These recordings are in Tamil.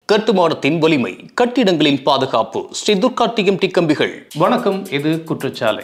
கட்டுமானத்தின் வலிமை கட்டிடங்களின் பாதுகாப்பு ஸ்ரீ துர்கா டிஎம்டி கம்பிகள் வணக்கம் இது குற்றச்சாலை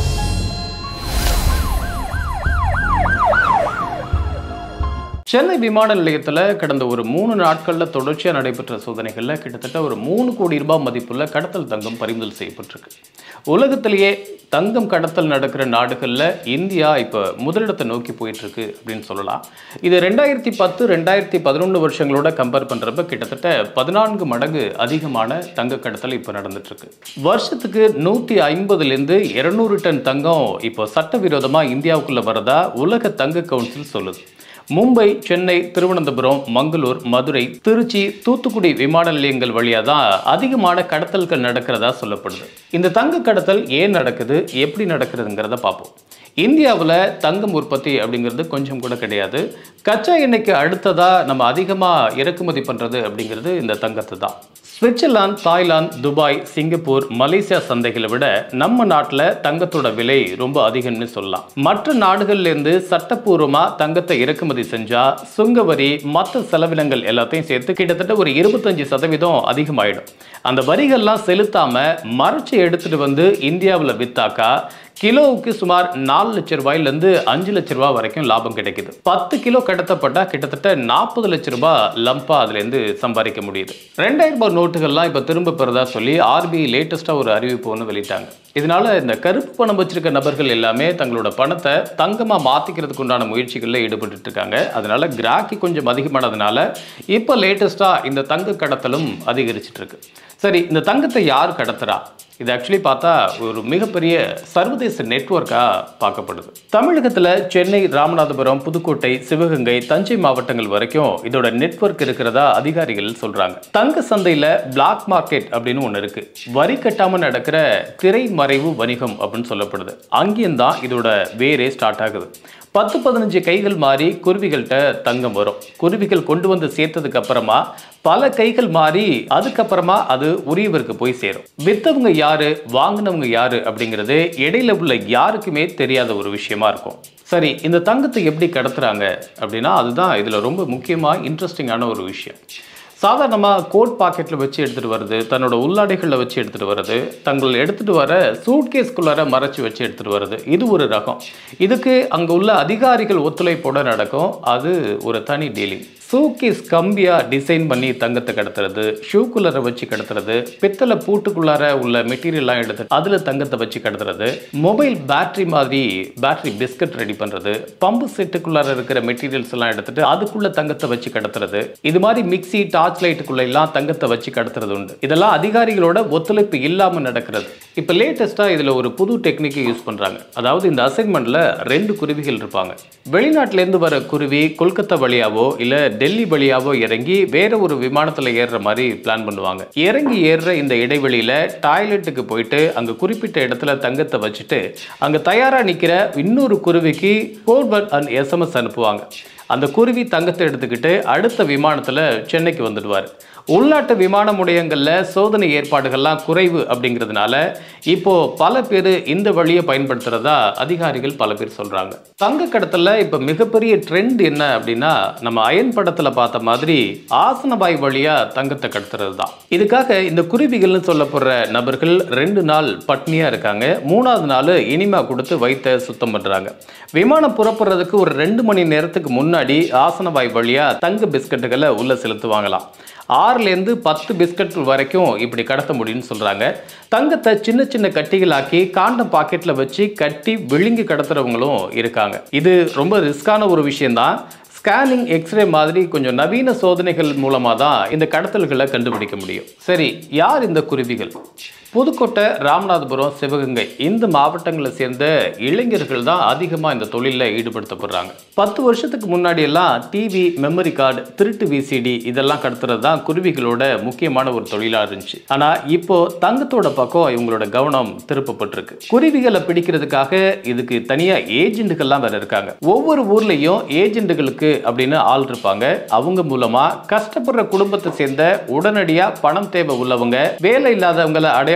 சென்னை விமான நிலையத்தில் கடந்த ஒரு மூணு நாட்களில் தொடர்ச்சியாக நடைபெற்ற சோதனைகளில் கிட்டத்தட்ட ஒரு மூணு கோடி ரூபாய் மதிப்புள்ள கடத்தல் தங்கம் பறிமுதல் செய்யப்பட்டிருக்கு உலகத்திலேயே தங்கம் கடத்தல் நடக்கிற நாடுகளில் இந்தியா இப்போ முதலிடத்தை நோக்கி போயிட்டு இருக்கு அப்படின்னு சொல்லலாம் இது ரெண்டாயிரத்தி பத்து ரெண்டாயிரத்தி பதினொன்று வருஷங்களோட கம்பேர் பண்ணுறப்ப கிட்டத்தட்ட பதினான்கு மடங்கு அதிகமான தங்க கடத்தல் இப்போ நடந்துட்டு இருக்கு வருஷத்துக்கு நூற்றி ஐம்பதுலேருந்து இருநூறு டன் தங்கம் இப்போ சட்டவிரோதமாக இந்தியாவுக்குள்ள வரதா உலக தங்க கவுன்சில் சொல்லுது மும்பை சென்னை திருவனந்தபுரம் மங்களூர் மதுரை திருச்சி தூத்துக்குடி விமான நிலையங்கள் வழியாக தான் அதிகமான கடத்தல்கள் நடக்கிறதா சொல்லப்படுது இந்த தங்க கடத்தல் ஏன் நடக்குது எப்படி நடக்குதுங்கிறத பார்ப்போம் இந்தியாவில் தங்கம் உற்பத்தி அப்படிங்கிறது கொஞ்சம் கூட கிடையாது கச்சா எண்ணெய்க்கு அடுத்ததாக நம்ம அதிகமாக இறக்குமதி பண்ணுறது அப்படிங்கிறது இந்த தங்கத்தை தான் Switzerland Thailand Dubai Singapore Malaysia சந்தைகளை விட நம்ம நாட்டில் தங்கத்தோட விலை ரொம்ப அதிகம்னு சொல்லலாம் மற்ற நாடுகள்லேருந்து சட்டப்பூர்வமாக தங்கத்தை இறக்குமதி செஞ்சால் சுங்கவரி மற்ற செலவினங்கள் எல்லாத்தையும் சேர்த்து கிட்டத்தட்ட ஒரு இருபத்தஞ்சு சதவீதம் அதிகமாயிடும் அந்த வரிகள்லாம் செலுத்தாமல் மறைச்சி எடுத்துகிட்டு வந்து இந்தியாவில் வித்தாக்கா கிலோவுக்கு சுமார் நாலு லட்ச ரூபாயிலேருந்து அஞ்சு லட்ச ரூபாய் வரைக்கும் லாபம் கிடைக்குது பத்து கிலோ கடத்தப்பட்டால் கிட்டத்தட்ட நாற்பது லட்ச ரூபாய் லம்பா அதுலேருந்து சம்பாதிக்க முடியுது ரெண்டாயிரம் ரூபாய் நோட்டுகள்லாம் இப்போ திரும்ப பெறதா சொல்லி ஆர்பிஐ லேட்டஸ்ட்டாக ஒரு அறிவிப்பு ஒன்று வெளியிட்டாங்க இதனால இந்த கருப்பு பணம் வச்சிருக்க நபர்கள் எல்லாமே தங்களோட பணத்தை தங்கமாக மாற்றிக்கிறதுக்கு உண்டான முயற்சிகளில் ஈடுபட்டு இருக்காங்க அதனால கிராக்கி கொஞ்சம் அதிகமானதுனால இப்போ லேட்டஸ்ட்டாக இந்த தங்க கடத்தலும் அதிகரிச்சிட்டு இருக்கு சரி இந்த தங்கத்தை யார் கடத்துறா இது ஆக்சுவலி பார்த்தா ஒரு மிகப்பெரிய சர்வதேச நெட்வொர்க்காக பார்க்கப்படுது தமிழகத்தில் சென்னை ராமநாதபுரம் புதுக்கோட்டை சிவகங்கை தஞ்சை மாவட்டங்கள் வரைக்கும் இதோட நெட்வொர்க் இருக்கிறதா அதிகாரிகள் சொல்றாங்க தங்க சந்தையில் பிளாக் மார்க்கெட் அப்படின்னு ஒன்று இருக்கு வரி கட்டாமல் நடக்கிற திரைமறைவு வணிகம் அப்படின்னு சொல்லப்படுது அங்கேயும் தான் இதோட வேரே ஸ்டார்ட் ஆகுது பத்து பதினஞ்சு கைகள் மாறி குருவிகள்கிட்ட தங்கம் வரும் குருவிகள் கொண்டு வந்து சேர்த்ததுக்கு அப்புறமா பல கைகள் மாறி அதுக்கப்புறமா அது உரியவருக்கு போய் சேரும் வித்தவங்க யாரு வாங்கினவங்க யாரு அப்படிங்கிறது இடையில உள்ள யாருக்குமே தெரியாத ஒரு விஷயமா இருக்கும் சரி இந்த தங்கத்தை எப்படி கடத்துறாங்க அப்படின்னா அதுதான் இதில் ரொம்ப முக்கியமாக இன்ட்ரெஸ்டிங்கான ஒரு விஷயம் சாதாரணமாக கோட் பாக்கெட்டில் வச்சு எடுத்துகிட்டு வருது தன்னோட உள்ளாடைகளில் வச்சு எடுத்துகிட்டு வருது தங்கள் எடுத்துகிட்டு வர சூட்கேஸ்குள்ளார மறைச்சி வச்சு எடுத்துகிட்டு வருது இது ஒரு ரகம் இதுக்கு அங்கே உள்ள அதிகாரிகள் ஒத்துழைப்போட நடக்கும் அது ஒரு தனி டீலிங் சூக்கேஸ் கம்பியாக டிசைன் பண்ணி தங்கத்தை கடத்துறது ஷூக்குள்ளார வச்சு கடத்துறது பித்தளை பூட்டுக்குள்ளார உள்ள மெட்டீரியல்லாம் எடுத்து அதில் தங்கத்தை வச்சு கடத்துறது மொபைல் பேட்டரி மாதிரி பேட்டரி பிஸ்கட் ரெடி பண்ணுறது பம்பு செட்டுக்குள்ளார இருக்கிற மெட்டீரியல்ஸ் எல்லாம் எடுத்துட்டு அதுக்குள்ள தங்கத்தை வச்சு கடத்துறது இது மாதிரி மிக்சி டார்ச் லைட்டுக்குள்ள எல்லாம் தங்கத்தை வச்சு கடத்துறது உண்டு இதெல்லாம் அதிகாரிகளோட ஒத்துழைப்பு இல்லாமல் நடக்கிறது இப்போ லேட்டஸ்ட்டாக இதில் ஒரு புது டெக்னிக்கை யூஸ் பண்ணுறாங்க அதாவது இந்த அசைன்மெண்ட்டில் ரெண்டு குருவிகள் இருப்பாங்க வெளிநாட்டிலேருந்து வர குருவி கொல்கத்தா வழியாவோ இல்லை டெல்லி வழியாவோ இறங்கி வேற ஒரு விமானத்தில் ஏறுற மாதிரி பிளான் பண்ணுவாங்க இறங்கி ஏறுற இந்த இடைவெளியில் டாய்லெட்டுக்கு போயிட்டு அங்கே குறிப்பிட்ட இடத்துல தங்கத்தை வச்சுட்டு அங்கே தயாராக நிற்கிற இன்னொரு குருவிக்கு கோல்பர்ட் அண்ட் எஸ்எம்எஸ் அனுப்புவாங்க அந்த குருவி தங்கத்தை எடுத்துக்கிட்டு அடுத்த விமானத்தில் சென்னைக்கு வந்துடுவார் உள்நாட்டு விமான முனையங்களில் சோதனை ஏற்பாடுகள்லாம் குறைவு அப்படிங்கிறதுனால இப்போ பல பேர் இந்த வழியை பயன்படுத்துறதா அதிகாரிகள் பல பேர் சொல்றாங்க தங்க கடத்தல இப்போ மிகப்பெரிய ட்ரெண்ட் என்ன அப்படின்னா நம்ம அயன் படத்தில் பார்த்த மாதிரி ஆசனபாய் வழியா தங்கத்தை கடத்துறது தான் இதுக்காக இந்த குருவிகள்னு சொல்லப்படுற நபர்கள் ரெண்டு நாள் பட்னியா இருக்காங்க மூணாவது நாள் இனிமா கொடுத்து வயிற்ற சுத்தம் பண்றாங்க விமானம் புறப்படுறதுக்கு ஒரு ரெண்டு மணி நேரத்துக்கு முன்னாடி ஆசனபாய் வழியா தங்க பிஸ்கட்டுகளை உள்ள செலுத்துவாங்களாம் ஆறுலேருந்து பத்து பிஸ்கட் வரைக்கும் இப்படி கடத்த முடியும்னு சொல்கிறாங்க தங்கத்தை சின்ன சின்ன கட்டிகளாக்கி காண்டம் பாக்கெட்டில் வச்சு கட்டி விழுங்கி கடத்துறவங்களும் இருக்காங்க இது ரொம்ப ரிஸ்கான ஒரு விஷயம்தான் ஸ்கேனிங் எக்ஸ்ரே மாதிரி கொஞ்சம் நவீன சோதனைகள் மூலமாக தான் இந்த கடத்தல்களை கண்டுபிடிக்க முடியும் சரி யார் இந்த குருவிகள் புதுக்கோட்டை ராமநாதபுரம் சிவகங்கை இந்த மாவட்டங்களை சேர்ந்த இளைஞர்கள் தான் அதிகமாக இந்த தொழிலில் ஈடுபடுத்தப்படுறாங்க பத்து வருஷத்துக்கு முன்னாடி எல்லாம் டிவி மெமரி கார்டு திருட்டு விசிடி இதெல்லாம் கடத்துறது தான் குருவிகளோட முக்கியமான ஒரு தொழிலாக இருந்துச்சு ஆனால் இப்போ தங்கத்தோட பக்கம் இவங்களோட கவனம் திருப்பப்பட்டிருக்கு குருவிகளை பிடிக்கிறதுக்காக இதுக்கு தனியாக ஏஜென்ட்டுகள்லாம் வேற இருக்காங்க ஒவ்வொரு ஊர்லேயும் ஏஜென்ட்டுகளுக்கு அப்படின்னு ஆள் இருப்பாங்க அவங்க மூலமா கஷ்டப்படுற குடும்பத்தை சேர்ந்த உடனடியாக பணம் தேவை உள்ளவங்க வேலை இல்லாதவங்களை அடையாளம்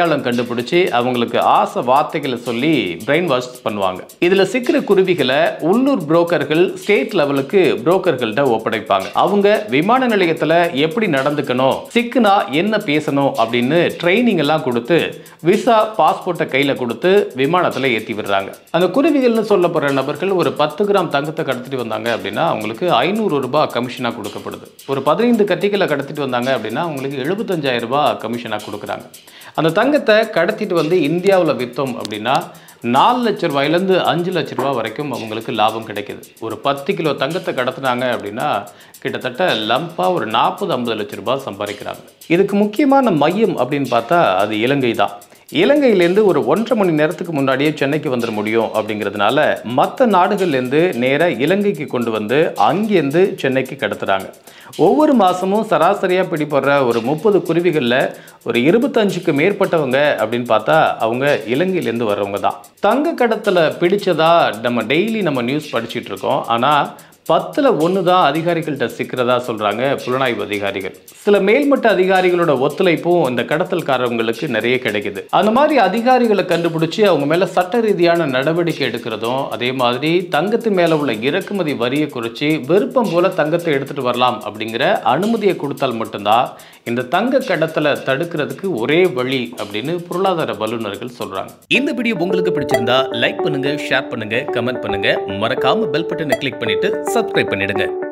அடையாளம் கண்டுபிடிச்சி அவங்களுக்கு ஆசை வார்த்தைகளை சொல்லி பிரெயின் வாஷ் பண்ணுவாங்க இதுல சிக்கிற குருவிகளை உள்ளூர் புரோக்கர்கள் ஸ்டேட் லெவலுக்கு புரோக்கர்கள்ட்ட ஒப்படைப்பாங்க அவங்க விமான நிலையத்துல எப்படி நடந்துக்கணும் சிக்குனா என்ன பேசணும் அப்படின்னு ட்ரைனிங் எல்லாம் கொடுத்து விசா பாஸ்போர்ட்டை கையில கொடுத்து விமானத்துல ஏத்தி விடுறாங்க அந்த குருவிகள்னு சொல்லப்படுற நபர்கள் ஒரு பத்து கிராம் தங்கத்தை கடத்திட்டு வந்தாங்க அப்படின்னா அவங்களுக்கு ஐநூறு ரூபாய் கமிஷனா கொடுக்கப்படுது ஒரு பதினைந்து கட்டிகளை கடத்திட்டு வந்தாங்க அப்படின்னா அவங்களுக்கு எழுபத்தஞ்சாயிரம் ரூபாய் கமிஷனாக கொடுக்குறாங்க அந்த தங்கத்தை கடத்திட்டு வந்து இந்தியாவில் விற்றோம் அப்படின்னா நாலு லட்ச ரூபாயிலேருந்து அஞ்சு லட்ச ரூபாய் வரைக்கும் அவங்களுக்கு லாபம் கிடைக்குது ஒரு பத்து கிலோ தங்கத்தை கடத்துனாங்க அப்படின்னா கிட்டத்தட்ட லம்பாக ஒரு நாற்பது ஐம்பது லட்ச ரூபாய் சம்பாதிக்கிறாங்க இதுக்கு முக்கியமான மையம் அப்படின்னு பார்த்தா அது இலங்கை தான் இலங்கையிலேருந்து ஒரு ஒன்றரை மணி நேரத்துக்கு முன்னாடியே சென்னைக்கு வந்துட முடியும் அப்படிங்கிறதுனால மற்ற நாடுகள்லேருந்து நேராக இலங்கைக்கு கொண்டு வந்து அங்கேருந்து சென்னைக்கு கடத்துறாங்க ஒவ்வொரு மாதமும் சராசரியாக பிடிப்படுற ஒரு முப்பது குருவிகளில் ஒரு இருபத்தஞ்சுக்கு மேற்பட்டவங்க அப்படின்னு பார்த்தா அவங்க இலங்கையிலேருந்து வர்றவங்க தான் தங்க கடத்தலை பிடிச்சதா நம்ம டெய்லி நம்ம நியூஸ் படிச்சிட்டு இருக்கோம் ஆனால் பத்தில் ஒன்று தான் அதிகாரிகள்கிட்ட சிக்கிறதா சொல்கிறாங்க புலனாய்வு அதிகாரிகள் சில மேல்மட்ட அதிகாரிகளோட ஒத்துழைப்பும் இந்த கடத்தல்காரவங்களுக்கு நிறைய கிடைக்குது அந்த மாதிரி அதிகாரிகளை கண்டுபிடிச்சி அவங்க மேலே சட்ட ரீதியான நடவடிக்கை எடுக்கிறதும் அதே மாதிரி தங்கத்து மேலே உள்ள இறக்குமதி வரியை குறித்து விருப்பம் போல தங்கத்தை எடுத்துகிட்டு வரலாம் அப்படிங்கிற அனுமதியை கொடுத்தால் மட்டும்தான் இந்த தங்க கடத்தலை தடுக்கிறதுக்கு ஒரே வழி அப்படின்னு பொருளாதார வல்லுநர்கள் சொல்கிறாங்க இந்த வீடியோ உங்களுக்கு பிடிச்சிருந்தா லைக் பண்ணுங்க ஷேர் பண்ணுங்க கமெண்ட் பண்ணுங்க மறக்காம பெல் பட்டனை கிளிக் பண்ணிட்டு சப்ஸ்கிரைப் பண்ணிடுங்க